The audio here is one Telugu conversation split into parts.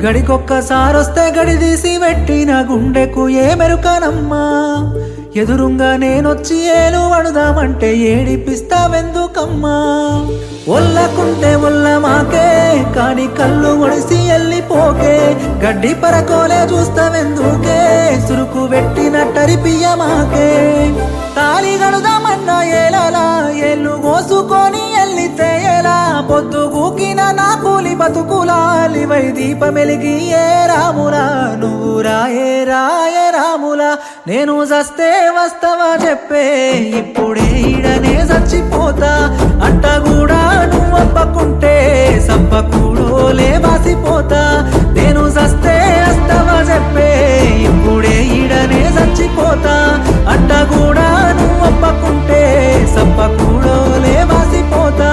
గడికొక్కసారొస్తే గడి తీసి పెట్టిన గుండెకు ఏ మెరుకనమ్మా ఎదురుంగా నేనొచ్చి ఏలు వడుదామంటే ఏడిపిస్తావెందుకమ్మా ఒల్లకుంటే ఒల్ల మాకే కాని కళ్ళు ఒడిసి ఎల్లిపోకే గడ్డి పరకోలే చూస్తావెందుకే సురుకు పెట్టినట్టరిపియ మాకే తాళి గడుదామన్నా ఏలలా ఎల్లు కోసుకొని ఎల్లితే ఎలా పొద్దు గూకిన నా కూలి బతుకులాలివై దీపమెలిగి ఏ రాములా నువ్వు రాయే రాయ రాములా నేను చస్తే వస్తావా చెప్పే ఇప్పుడే ఈడనే చచ్చిపోతా అంట కూడా నువ్వు అప్పకుంటే సప్పకూడోలే వాసిపోతా నేను చస్తే వస్తావా చెప్పే ఇప్పుడే ఈడనే చచ్చిపోతా అంట కూడా నువ్వు అప్పకుంటే సప్పకూడోలే వాసిపోతా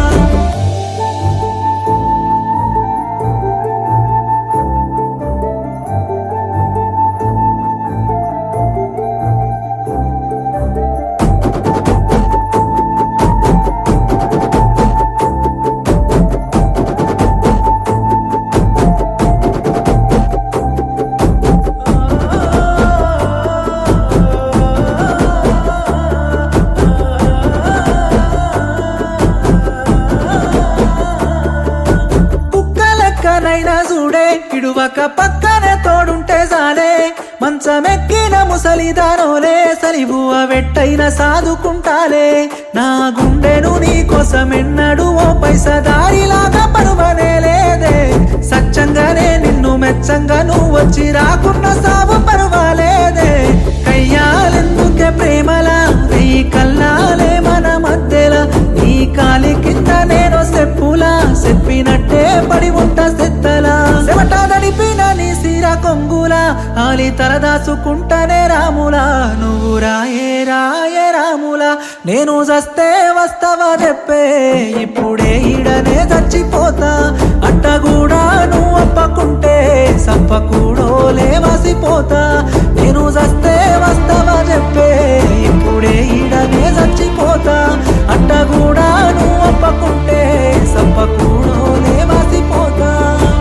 కుక్కలెక్కనైనా చూడే ఇడువక పక్కనే తోడుంటే చాలే మంచమెక్కిన ముసలిదానోలే సలిబువ వెట్టైన సాదుకుంటాలే నా గుండెను నీ కోసమెన్నడు ఓ పైస దారిలాగా పరువనే లేదే సచ్చంగానే నిన్ను మెచ్చంగా నువ్వు వచ్చి రాకున్న సాగు పరువాలేదే కయ్యాలెందుకే ప్రేమలా నీ కల్లాలే మన మధ్యలా నీ కాలి కింద నేను చెప్పులా చెప్పినట్టే పడి ఉంటా సెత్తలా చెమట నడిపిన నీ సిర కొంగులా ఆలి తలదాసుకుంటానే రాములా నువ్వు రాయే రాయే రాములా నేను చస్తే వస్తావా చెప్పే ఇప్పుడే ఈడనే చచ్చిపోతా అట్ట కూడా నువ్వు అప్పకుంటే సప్పకూడోలే వాసిపోతా నేను చస్తే వస్తావా చెప్పే ఇప్పుడే ఈడనే చచ్చిపోతా అట్ట కూడా నువ్వు అప్పకుంటే సప్పకూడోలే వాసిపోతా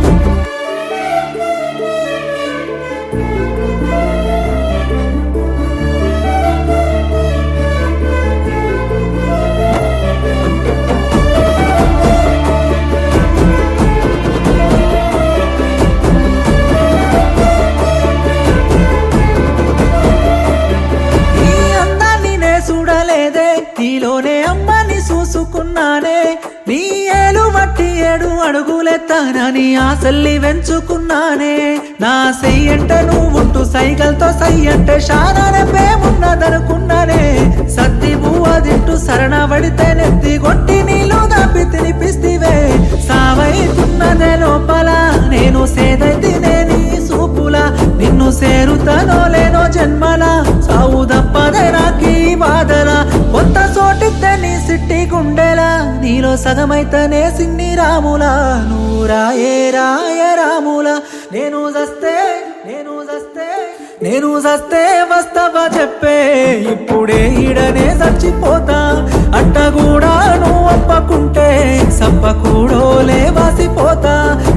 నీ అందాన్ని నే చూడలేదే నీలోనే అమ్మని చూసుకున్నానే నీ ఏలు మట్టి ఏడు అడుగులెత్తానని ఆశల్ని వెంచుకున్నానే నా సెయ్యంట నువ్వుంటూ సైకిల్తో సయ్యంటే శానానే పేమున్నదనుకున్నానే సత్తి బువ్వ తింటూ శరణ పడితే నెత్తి కొట్టి నీళ్ళు దాపి తినిపిస్తివే సావైతున్నదే లోపల నేను సేదైతేనే నీ సూపులా నిన్ను సేరుతానో లేనో జన్మల సావు తప్పదే నాకీ బాధల కొత్త చోటిద్దే నీ సిట్టి గుండెలా నీలో సగమైతేనే సిన్ని రాములా నువ్వు రాయే రాయ రాములా నేను చస్తే నేను చస్తే నేను చస్తే వస్తావా చెప్పే ఇప్పుడే ఈడనే చచ్చిపోతా అట్ట కూడా నువ్వు అప్పకుంటే సప్పకూడోలే వాసిపోతా